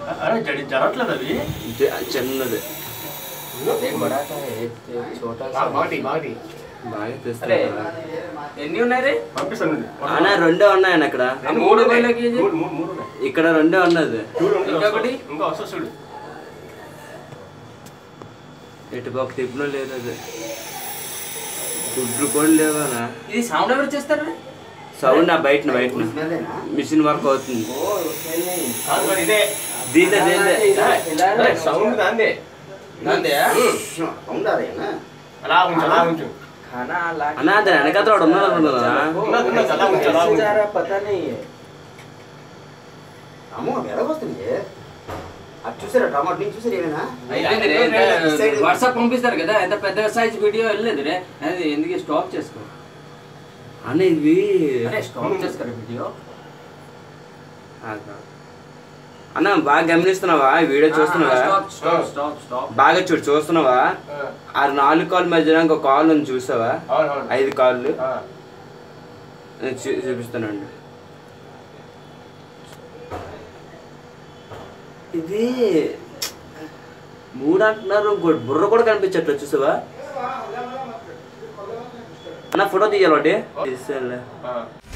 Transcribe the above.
అరే జడి జరగట్లేదు అవి జ- చిన్నది एक बड़ा सा है एक एक छोटा सा బాగా బాగా బాగా अरे తెస్తా ఎన్ని ఉన్నాయి రే పంపిస్తాను అన్న రెండే ఉన్నాయన్న ఇక్కడ రెండు మూడు వేల కేజీ మూడు మూడు మూడు ఉన్నాయి ఇక్కడ రెండే ఉన్నది చూడు ఇంకా ఇంకొకటి? వస్తా- ఇంకా వస్తా చూడు ఎటు పక్క తిప్పులో లేదు అది గుడ్లు కూడా లేవనా ఇది సౌండ్ ఎవరు చేస్తారు రే? సౌండ్ ఆ బయట బయట మిషన్ వర్క్ అవుతుంది ఓ స్మెల్ नहीं కాదు మరి ఇదే దీంతో దీంతో అరే, సౌండ్ దాందే నాందే అలా ఉంచు అలా ఉంచు खाना ला అన్న దాని వెనకాల వాడు ఉన్నాడు అనుకున్నా ఉన్నది, ఉన్నది, అలా ఉంచు, అలా ఉంచు. जा रहा पता नहीं है అమ్మో వెలగొస్తుంది అది చూసారా టమాటో నుంచి చూసారు ఏమైనా అయిపోయింది రే ఎంత వాట్సాప్ పంపిస్తారు కదా ఎంత పెద్ద సైజ్ వీడియో వెళ్ళలేదు రే అది ఎందుకు స్టాప్ చేసుకో అన్న ఇవి అరే స్టాప్ చేసుకోరు వీడియో ఆగు. అన్న బాగా గమనిస్తున్నావా ఈ వీడియో చూస్తున్నావా స్టాప్ స్టాప్ స్టాప్ స్టాప్ బాగా చూడు చూస్తున్నావా ఆ, ఆ నాలుగు కాల్ మధ్యన ఇంకో కాల్ ఉంది చూసావా అవును అవును ఐదు కాళ్ళు ఆ, నేను చూ- చూపిస్తానండి ఇది మూడు అంటున్నారు ఇంకోటి బుర్ర కూడా కనిపించట్లేదు చూసావా అన్న ఫోటో తీయాలి ఒకటి తీసేయాలి ఆ.